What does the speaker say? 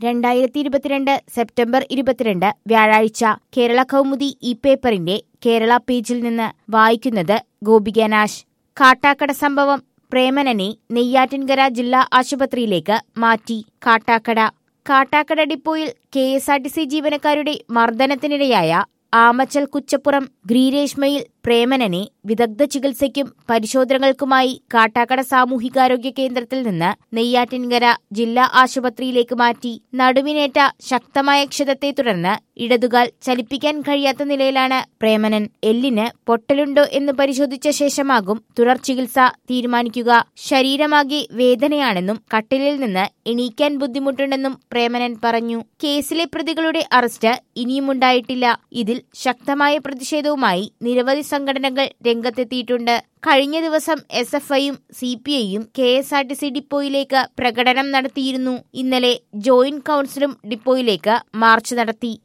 രണ്ടായിരത്തി ഇരുപത്തിരണ്ട് സെപ്റ്റംബർ ഇരുപത്തിരണ്ട് വ്യാഴാഴ്ച കേരള കൗമുദി ഈ പേപ്പറിന്റെ കേരള പേജിൽ നിന്ന് വായിക്കുന്നത് ഗോപികനാശ് കാട്ടാക്കട സംഭവം പ്രേമനനെ നെയ്യാറ്റിൻകര ജില്ലാ ആശുപത്രിയിലേക്ക് മാറ്റി കാട്ടാക്കട കാട്ടാക്കട ഡിപ്പോയിൽ K S R T C ജീവനക്കാരുടെ മർദ്ദനത്തിനിരയായ ആമച്ചൽ കുച്ചപ്പുറം ഗ്രീരേഷ്മയിൽ പ്രേമനനെ വിദഗ്ധ ചികിത്സയ്ക്കും പരിശോധനകൾക്കുമായി കാട്ടാക്കട സാമൂഹികാരോഗ്യ കേന്ദ്രത്തിൽ നിന്ന് നെയ്യാറ്റിൻകര ജില്ലാ ആശുപത്രിയിലേക്ക് മാറ്റി നടുവിനേറ്റ ശക്തമായ ക്ഷതത്തെ തുടർന്ന് ഇടതുകാൽ ചലിപ്പിക്കാൻ കഴിയാത്ത നിലയിലാണ് പ്രേമനൻ എല്ലിന് പൊട്ടലുണ്ടോ എന്ന് പരിശോധിച്ച ശേഷമാകും തുടർ ചികിത്സ തീരുമാനിക്കുക ശരീരമാകെ വേദനയാണെന്നും കട്ടിലിൽ നിന്ന് എണീക്കാൻ ബുദ്ധിമുട്ടുണ്ടെന്നും പ്രേമനൻ പറഞ്ഞു കേസിലെ പ്രതികളുടെ അറസ്റ്റ് ഇനിയുമുണ്ടായിട്ടില്ല ഇതിൽ ശക്തമായ പ്രതിഷേധവുമായി നിരവധി സംഘടനകൾ രംഗത്തെത്തിയിട്ടുണ്ട് കഴിഞ്ഞ ദിവസം എസ് എഫ് ഐയും സി പി ഐയും K S R T C ഡിപ്പോയിലേക്ക് പ്രകടനം നടത്തിയിരുന്നു ഇന്നലെ ജോയിന്റ് കൌൺസിലും ഡിപ്പോയിലേക്ക് മാർച്ച് നടത്തി